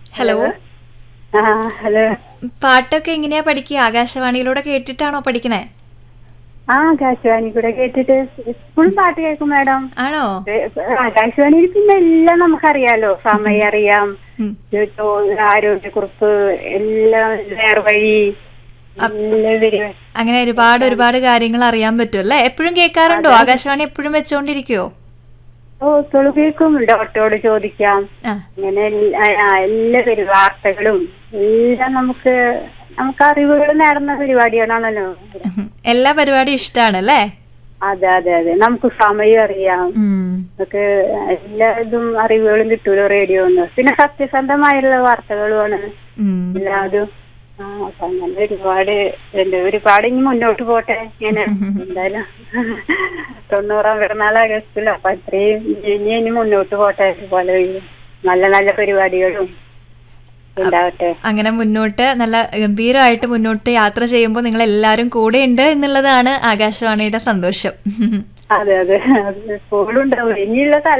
Hello ആ hello പാട്ടൊക്കെ എങ്ങനെയാ പഠിക്കുക ആകാശവാണിയിലൂടെ കേട്ടിട്ടാണോ പഠിക്കണേ ആ ആകാശവാണി കൂടെ കേട്ടിട്ട് എപ്പോഴും പാട്ട് കേൾക്കും മാഡം ആണോ ആകാശവാണിയിൽ പിന്നെ എല്ലാം നമുക്കറിയാലോ സമയം അറിയാം ഉം. ആരോഗ്യക്കുറിപ്പ് എല്ലാം നേർവഴി എല്ലാം വരും അങ്ങനെ ഒരുപാട് ഒരുപാട് കാര്യങ്ങൾ അറിയാൻ പറ്റും അല്ലേ എപ്പോഴും കേൾക്കാറുണ്ടോ ആകാശവാണി എപ്പോഴും വെച്ചോണ്ടിരിക്കുവോ ഓ തൊഴു കേൾക്കും ഡോക്ടറോട് ചോദിക്കാം ആ അങ്ങനെ എല്ലാ ആ, എല്ലാ പരി വാർത്തകളും എല്ലാം നമുക്ക് നമുക്ക് അറിവുകൾ നേടുന്ന പരിപാടിയാണല്ലോ ഉം. എല്ലാ പരിപാടിയും ഇഷ്ടമാണല്ലേ അതെ അതെ അതെ നമുക്ക് സമയം അറിയാം ഉം. നമുക്ക് എല്ലാ ഇതും അറിവുകളും കിട്ടൂലോ റേഡിയോ പിന്നെ സത്യസന്ധമായുള്ള വാർത്തകളുമാണ് ഉം. എല്ലാതും ആ അപ്പൊ അങ്ങനെ ഒരുപാട് ഉണ്ട് ഒരുപാട് ഇനി മുന്നോട്ട് പോട്ടെ ഇങ്ങനെ എന്തായാലും തൊണ്ണൂറാം പിറന്നാൾ ആഗസ്റ്റിൽ അപ്പൊ അത്രയും ഇനി ഇനി മുന്നോട്ട് പോട്ടെ അതുപോലെ നല്ല നല്ല പരിപാടികളും ഉണ്ടാവട്ടെ അങ്ങനെ മുന്നോട്ട് നല്ല ഗംഭീരമായിട്ട് മുന്നോട്ട് യാത്ര ചെയ്യുമ്പോൾ നിങ്ങൾ എല്ലാവരും കൂടെ ഉണ്ട് എന്നുള്ളതാണ് ആകാശവാണിയുടെ സന്തോഷം അതെ അതെ അത് എപ്പോഴും ഉണ്ടാവും ഇനിയുള്ള